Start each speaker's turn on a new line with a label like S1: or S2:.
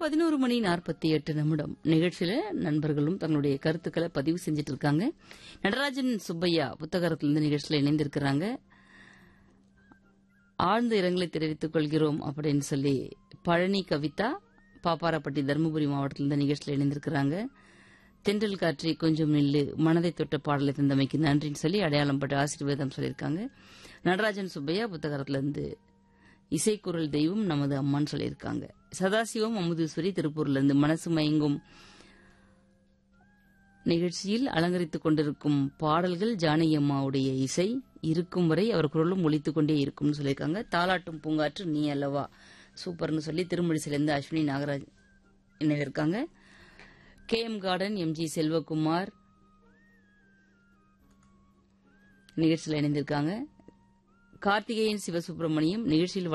S1: பதினோரு மணி நாற்பத்தி எட்டு நிமிடம் நிகழ்ச்சியில நண்பர்களும் தங்களுடைய கருத்துக்களை பதிவு செஞ்சுட்டு இருக்காங்க நடராஜன் சுப்பையா புத்தகத்திலிருந்து நிகழ்ச்சியில இணைந்திருக்கிறாங்க ஆழ்ந்த இரங்கலை தெரிவித்துக் கொள்கிறோம் அப்படின்னு சொல்லி பழனி கவிதா பாப்பாரப்பட்டி தருமபுரி மாவட்டத்திலிருந்து நிகழ்ச்சியில் இணைந்திருக்கிறாங்க தென்றல் காற்றி கொஞ்சம் நில்லு மனதை தொட்ட பாடலை தந்தமைக்கு நன்றின்னு சொல்லி அடையாளம் பட்டு ஆசீர்வாதம் சொல்லியிருக்காங்க நடராஜன் சுப்பையா புத்தகத்திலிருந்து இசைக்குரல் தெய்வம் நமது அம்மான்னு சொல்லியிருக்காங்க சதாசிவம் அமுதீஸ்வரி திருப்பூர்ல இருந்து மனசு மயங்கும் நிகழ்ச்சியில் அலங்கரித்துக் கொண்டிருக்கும் பாடல்கள் ஜானகி அம்மாவுடைய இசை இருக்கும் வரை அவர் குரலும் ஒலித்துக் கொண்டே இருக்கும்னு சொல்லியிருக்காங்க தாலாட்டும் பூங்காற்று நீ அல்லவா சூப்பர்னு சொல்லி திருமணிசிலிருந்து அஸ்வினி நாகராஜ் இணைந்திருக்காங்க K M garden M G Selvakumar நிகழ்ச்சியில் இணைந்திருக்காங்க கார்த்திகேயன் சிவசுப்பிரமணியம் நிகழ்ச்சியில்